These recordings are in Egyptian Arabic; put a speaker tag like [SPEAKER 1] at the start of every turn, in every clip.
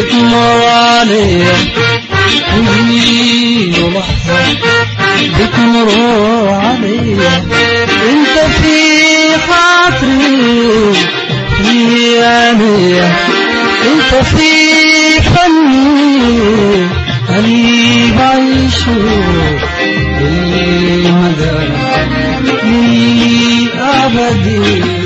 [SPEAKER 1] بتمر عليا سنين ولحظة بتمر عليا انت في خاطري في عينيا انت في فني اللي بعيشه للمدى للأبدي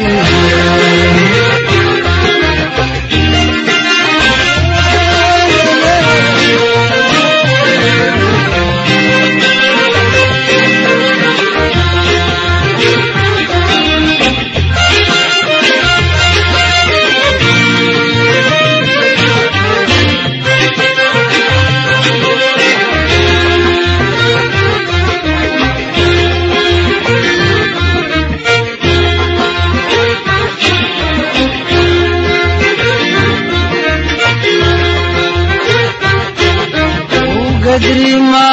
[SPEAKER 1] وقدري ما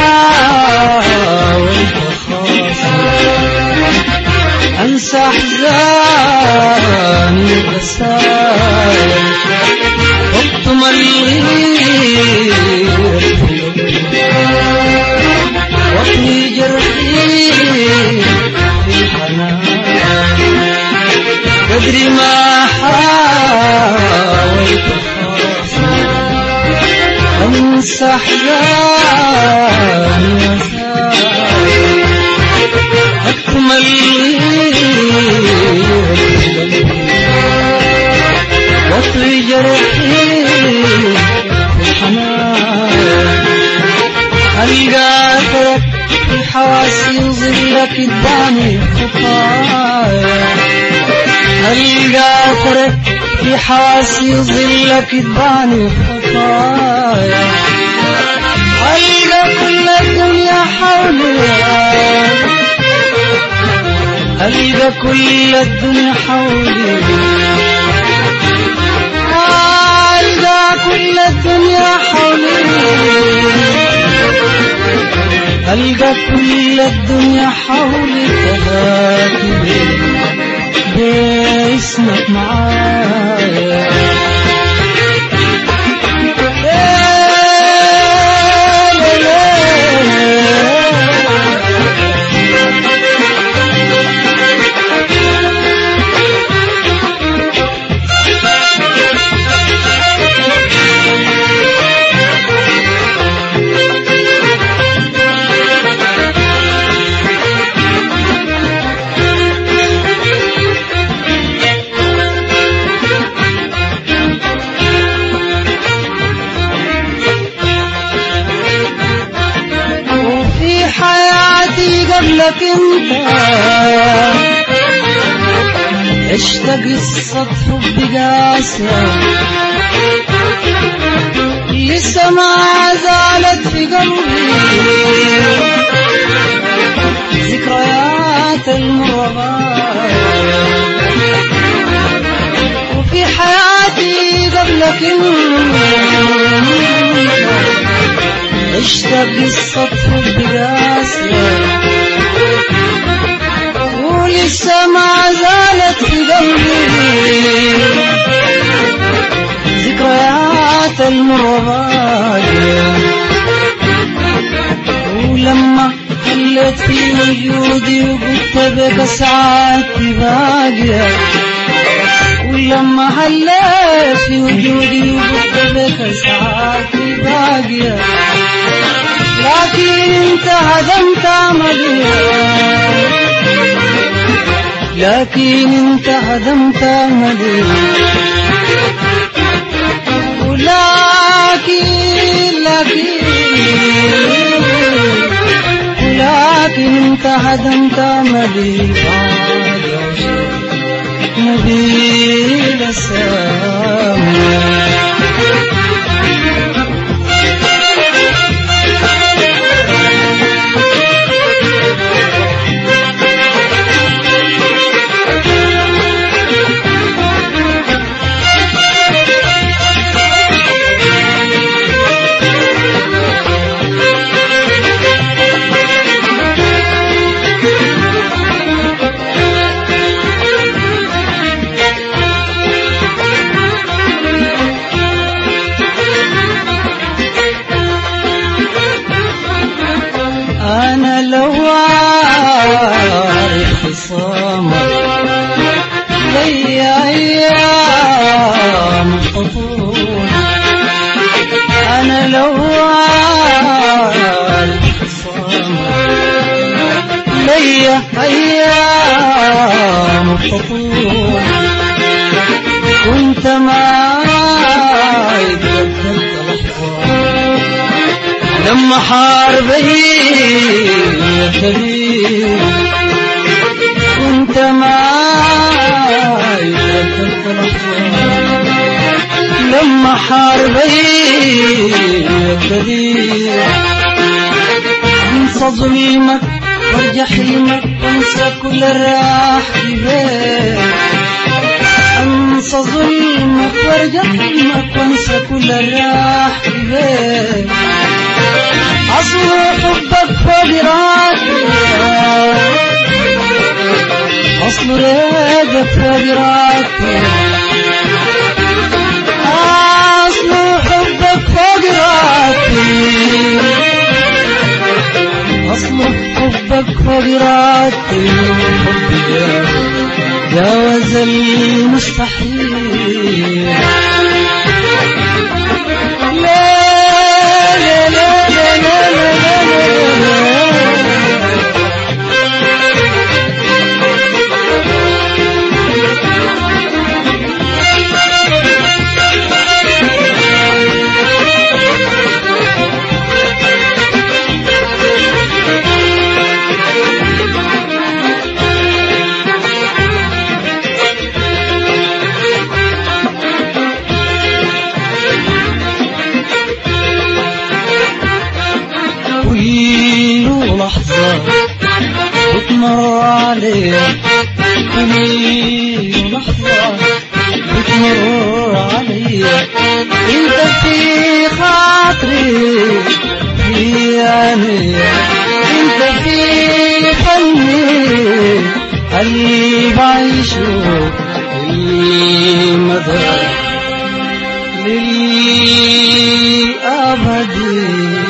[SPEAKER 1] حاولت خاصة انسى احزاني وقسايا واكتم الغير واطوي جرحي في الحنان قدري ما حاولت خاصة انسى احزاني وسايا اكمل واطوي جرحي في الحنان القاك في حواسي وظلك اداني خطايا القاك في حواسي وظلك اداني خطايا ألقى كل الدنيا حولي ألقى كل الدنيا حولي ألقى كل الدنيا حولي ألقى كل الدنيا حولي تهاتي باسمك معايا وفي حياتي قبلك انت عشت قصة حب قاسية لسه ما زالت في قلبي ذكريات المرغات وفي حياتي قبلك انت عشت قصة حب قاسية ولسه ما زالت في قلبي ذكريات المرضاية ولما خليت في وجودي وقلت بك ساعاتي باقية ولما هليت في وجودي وقلت بك ساعاتي باقية لكن انت هدمت املي لكن انت هدمت املي ولكن لكن لكن انت هدمت املي نبيل السامي مطول أنا لو الخصام لي أيام الخطوب وانت معاي تذكرت لحظة لما حاربي يا كبير وانت معاي تذكرت لحظة لما حاربي يا كبير انسى ظلمك وارجع حلمك وانسى كل الراح بيك انسى ظلمك وارجع حلمك وانسى كل الراح بيك اصل حبك فوق راسي اصل ريقك فوق راسي اصل حبك فوق راسي أصل حبك فقراتي حبك جاوز المستحيل لا لا لا لا لا لا لا كل لحظة بتمر عليك كل لحظة بتمر عليك انت في خاطري في عيني انت في فني اللي بعيشه للمدى للأبد